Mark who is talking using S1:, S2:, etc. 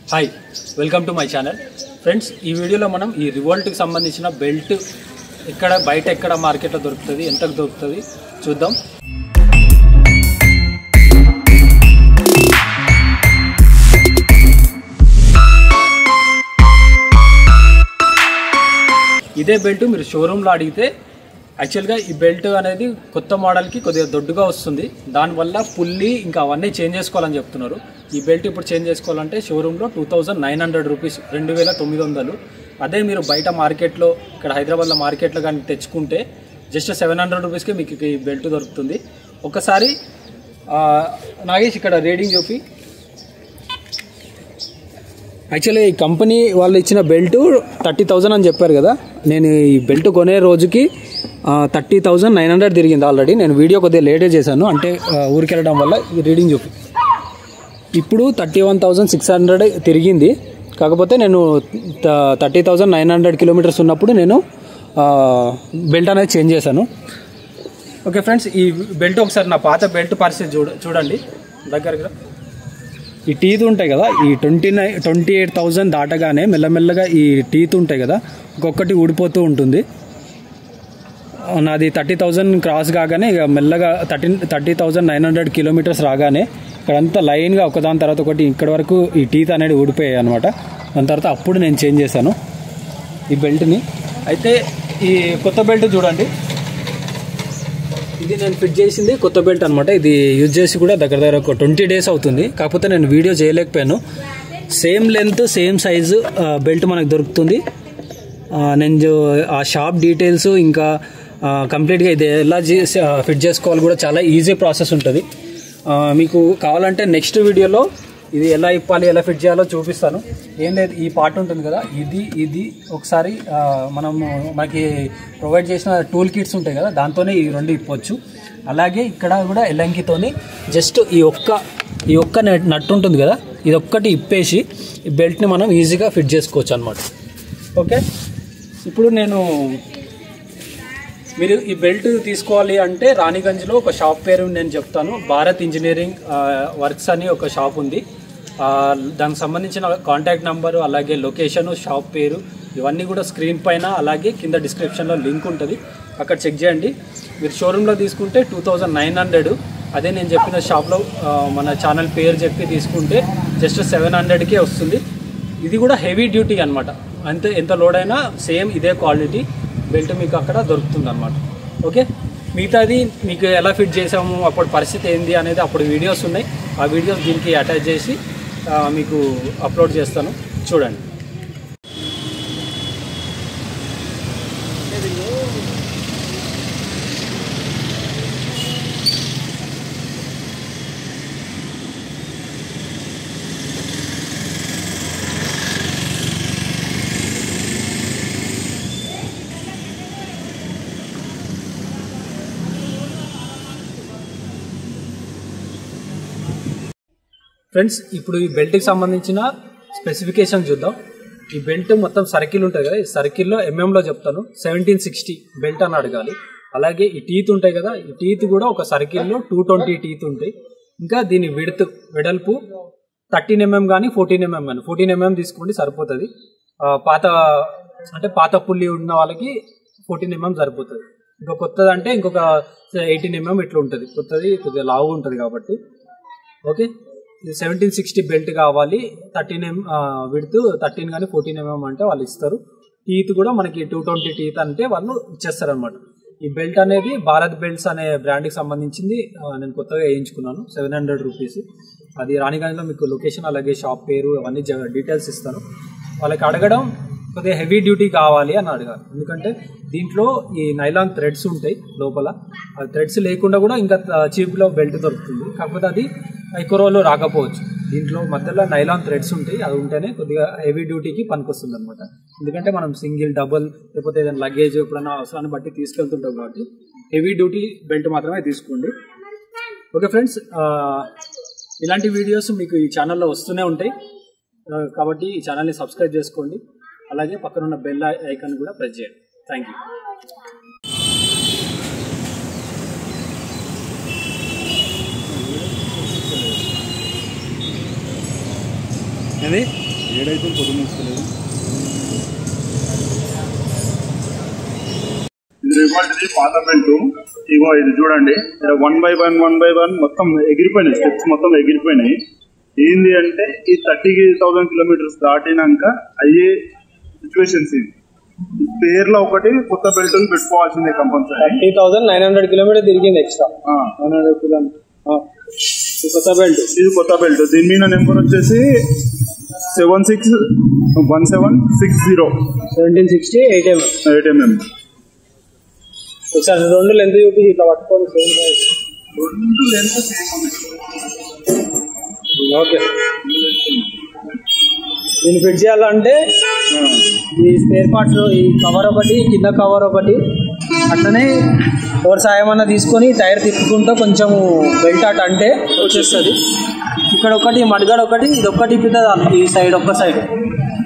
S1: hi welcome to my channel friends ఈ వీడియోలో మనం ఈ రివోల్ట్కి సంబంధించిన బెల్ట్ ఎక్కడ బయట ఎక్కడ మార్కెట్లో దొరుకుతుంది ఎంతకు దొరుకుతుంది చూద్దాం ఇదే బెల్ట్ మీరు షోరూంలో అడిగితే యాక్చువల్గా ఈ బెల్ట్ అనేది కొత్త మోడల్కి కొద్దిగా దొడ్డుగా వస్తుంది దానివల్ల పుల్లి ఇంకా అవన్నీ చేంజ్ చేసుకోవాలని చెప్తున్నారు ఈ బెల్ట్ ఇప్పుడు చేంజ్ చేసుకోవాలంటే షోరూంలో two thousand nine hundred rupees రెండు వేల తొమ్మిది వందలు అదే మీరు బయట మార్కెట్లో ఇక్కడ హైదరాబాద్లో మార్కెట్లో కానీ తెచ్చుకుంటే జస్ట్ సెవెన్ హండ్రెడ్ రూపీస్కి మీకు ఈ బెల్ట్ దొరుకుతుంది ఒకసారి ఆ, నాగేష్ ఇక్కడ రేటింగ్ చూపి యాక్చువల్లీ ఈ కంపెనీ వాళ్ళు ఇచ్చిన బెల్ట్ థర్టీ థౌజండ్ అని చెప్పారు కదా నేను ఈ బెల్ట్ కొనే రోజుకి థర్టీ థౌజండ్ నైన్ హండ్రెడ్ తిరిగింది ఆల్రెడీ నేను వీడియో కొద్దిగా లేటే చేశాను అంటే ఆ, ఊరికి వెళ్ళడం వల్ల ఈ రీడింగ్ చూపి ఇప్పుడు thirty one thousand six hundred తిరిగింది కాకపోతే నేను thirty thousand nine hundred kilometres ఉన్నప్పుడు నేను బెల్ట్ అనేది చేంజ్ చేశాను ఓకే ఫ్రెండ్స్ ఈ బెల్ట్ ఒకసారి నా పాత బెల్ట్ పరిస్థితి చూడ చూడండి దగ్గరగా ఈ టీత్ ఉంటాయి కదా ఈ twenty nine twenty eight thousand దాటగానే మెల్లమెల్లగా ఈ టీత్ ఉంటాయి కదా ఒక్కొక్కటి ఊడిపోతూ ఉంటుంది నాది థర్టీ థౌజండ్ క్రాస్ కాగానే ఇక మెల్లగా thirty thirty thousand nine hundred kilometres రాగానే ఇక్కడంతా లైన్గా ఒకదాని తర్వాత ఒకటి ఇక్కడ వరకు ఈ టీత్ అనేది ఊడిపోయాయి అనమాట దాని తర్వాత అప్పుడు నేను చేంజ్ చేశాను ఈ బెల్ట్ని అయితే ఈ కొత్త బెల్ట్ చూడండి ఇది నేను ఫిట్ చేసింది కొత్త బెల్ట్ అనమాట ఇది యూజ్ చేసి కూడా దగ్గర దగ్గర ఒక ట్వంటీ డేస్ అవుతుంది కాకపోతే నేను వీడియో చేయలేకపోయాను same length same size belt మనకు దొరుకుతుంది ఆ, నేను జో- ఆ షాప్ డీటెయిల్స్ ఇంకా ఆ, కంప్లీట్గా ఇది ఎలా చేసి ఆ, ఫిట్ చేసుకోవాలి కూడా చాలా ఈజీ ప్రాసెస్ ఉంటుంది ఆ, మీకు కావాలంటే నెక్స్ట్ వీడియోలో ఇది ఎలా ఇప్పాలి ఎలా ఫిట్ చేయాలో చూపిస్తాను ఏం లేదు ఈ పార్ట్ ఉంటుంది కదా ఇది ఇది ఒకసారి ఆ, మనము మనకి ప్రొవైడ్ చేసిన టూల్ కిట్స్ ఉంటాయి కదా దాంతోనే ఈ రెండు ఇప్పొచ్చు అలాగే ఇక్కడ కూడా ఎల్లంకితోని జస్ట్ ఈ ఒక్క ఈ ఒక్క నెట్ నట్టు ఉంటుంది కదా ఇది ఒక్కటి ఇప్పేసి ఈ బెల్ట్ని మనం ఈజీగా ఫిట్ చేసుకోవచ్చు అనమాట ఓకే ఇప్పుడు నేను మీరు ఈ బెల్ట్ తీసుకోవాలి అంటే రాణిగంజ్లో ఒక షాప్ పేరు నేను చెప్తాను భారత్ ఇంజనీరింగ్ ఆ, వర్క్స్ అని ఒక షాప్ ఉంది ఆ, దానికి సంబంధించిన కాంటాక్ట్ నెంబరు అలాగే లొకేషను షాప్ పేరు ఇవన్నీ కూడా స్క్రీన్ పైన అలాగే కింద డిస్క్రిప్షన్లో లింక్ ఉంటుంది అక్కడ చెక్ చేయండి మీరు షోరూంలో తీసుకుంటే టూ థౌజండ్ నైన్ హండ్రెడ్ అదే నేను చెప్పిన షాప్లో ఆ, మన ఛానల్ పేరు చెప్పి తీసుకుంటే జస్ట్ సెవెన్ హండ్రెడ్కే వస్తుంది ఇది కూడా హెవీ డ్యూటీ అనమాట అంతే ఎంత లోడ్ అయినా సేమ్ ఇదే క్వాలిటీ బెల్ట్ మీకు అక్కడ దొరుకుతుంది అనమాట ఓకే మిగతాది మీకు ఎలా ఫిట్ చేసాము అప్పుడు పరిస్థితి ఏంది అనేది అప్పుడు వీడియోస్ ఉన్నాయి ఆ వీడియోస్ దీనికి అటాచ్ చేసి ఆ, మీకు అప్లోడ్ చేస్తాను చూడండి ఫ్రెండ్స్ ఇప్పుడు ఈ బెల్ట్కి సంబంధించిన స్పెసిఫికేషన్ చూద్దాం ఈ బెల్ట్ మొత్తం సర్కిల్ ఉంటుంది కదా ఈ సర్కిల్లో ఎంఎంలో చెప్తాను సెవెంటీన్ సిక్స్టీ బెల్ట్ అని అడగాలి అలాగే ఈ టీత్ ఉంటాయి కదా ఈ టీత్ కూడా ఒక సర్కిల్లో టూ ట్వంటీ టీత్ ఉంటాయి ఇంకా దీని విడత్ వెడల్పు థర్టీన్ ఎంఎం కానీ ఫోర్టీన్ ఎంఎం కానీ ఫోర్టీన్ ఎంఎం తీసుకోండి సరిపోతుంది ఆ, పాత అంటే పాత పుల్లి ఉన్న వాళ్ళకి ఫోర్టీన్ ఎంఎం సరిపోతుంది ఇంకా కొత్తది అంటే ఇంకొక ఎయిటీన్ ఎంఎం ఇట్లా ఉంటుంది కొత్తది కొద్దిగా లావు ఉంటుంది కాబట్టి ఓకే ఇది సెవెంటీన్ సిక్స్టీ బెల్ట్ కావాలి థర్టీన్ ఎం విడుతూ థర్టీన్ కానీ ఫోర్టీన్ ఎంఎం అంటే వాళ్ళు ఇస్తారు టీత్ కూడా మనకి టూ ట్వంటీ టీత్ అంటే వాళ్ళు ఇచ్చేస్తారు అనమాట ఈ బెల్ట్ అనేది భారత్ బెల్ట్స్ అనే బ్రాండ్కి సంబంధించింది ఆ, నేను కొత్తగా వేయించుకున్నాను సెవెన్ హండ్రెడ్ రూపీస్ అది రాణిగంజ్లో మీకు లొకేషన్ అలాగే షాప్ పేరు అవన్నీ డీటెయిల్స్ ఇస్తాను వాళ్ళకి అడగడం కొద్దిగా హెవీ డ్యూటీ కావాలి అని అడగాలి ఎందుకంటే దీంట్లో ఈ నైలాన్ థ్రెడ్స్ ఉంటాయి లోపల ఆ థ్రెడ్స్ లేకుండా కూడా ఇంకా చీప్లో బెల్ట్ దొరుకుతుంది కాకపోతే అది ఎక్కువ రోజులు రాకపోవచ్చు దీంట్లో మధ్యలో నైలాన్ థ్రెడ్స్ ఉంటాయి అది ఉంటేనే కొద్దిగా హెవీ డ్యూటీకి పనికొస్తుంది అనమాట ఎందుకంటే మనం సింగిల్ డబుల్ లేకపోతే ఏదైనా లగేజ్ ఎప్పుడైనా అవసరాన్ని బట్టి తీసుకెళ్తుంటాం కాబట్టి హెవీ డ్యూటీ బెల్ట్ మాత్రమే తీసుకోండి ఓకే ఫ్రెండ్స్ ఇలాంటి వీడియోస్ మీకు ఈ ఛానల్లో వస్తూనే ఉంటాయి ఆ, కాబట్టి ఈ ఛానల్ని సబ్స్క్రైబ్ చేసుకోండి అలాగే పక్కన ఉన్న బెల్ ఐకాన్ కూడా ప్రెస్ చేయండి థ్యాంక్ యూ
S2: ఏంది ఏడైతే పొద్దు మూసుకోలేదు ఇది రివాల్ట్ది పాత బెల్ట్ ఇగో ఇది చూడండి ఇక్కడ one by one one by one మొత్తం ఎగిరిపోయినాయి స్టెప్స్ మొత్తం ఎగిరిపోయినాయి ఏంది అంటే ఈ థర్టీ థౌసండ్ కిలోమీటర్స్ దాటినాక అయ్యే సిచ్యువేషన్స్ ఇది పేర్లో ఒకటి కొత్త బెల్ట్ పెట్టుకోవాల్సిందే compulsory
S1: thirty thousand nine hundred kilometre తిరిగింది ఎక్స్ట్రా నైన్ హండ్రెడ్ కిలోమీటర్ కొత్త బెల్ట్
S2: ఇది కొత్త బెల్ట్ దీని మీద నెంబర్ వచ్చేసి seven six one seven six zero
S1: seventeen sixty eight MM
S2: eight MM
S1: ఒకసారి రెండు లెంత్ చూపి ఇట్లా పట్టుకొని సేమ్
S2: రెండు లెంత్ సేమ్
S1: ఓకే దీన్ని ఫిట్ చేయాలంటే ఈ స్పేర్ పార్ట్స్ ఈ కవర్ ఒకటి కింద కవర్ ఒకటి అట్లనే ఎవరి సాయం అన్న తీసుకొని టైర్ తిప్పుకుంటూ కొంచెం బెల్ట్ అట్ అంటే వచ్చేస్తుంది ఇక్కడ ఒకటి మడగడ ఒకటి ఇది ఒక్కటి తిప్పుతుంది ఈ సైడ్ ఒక్క సైడ్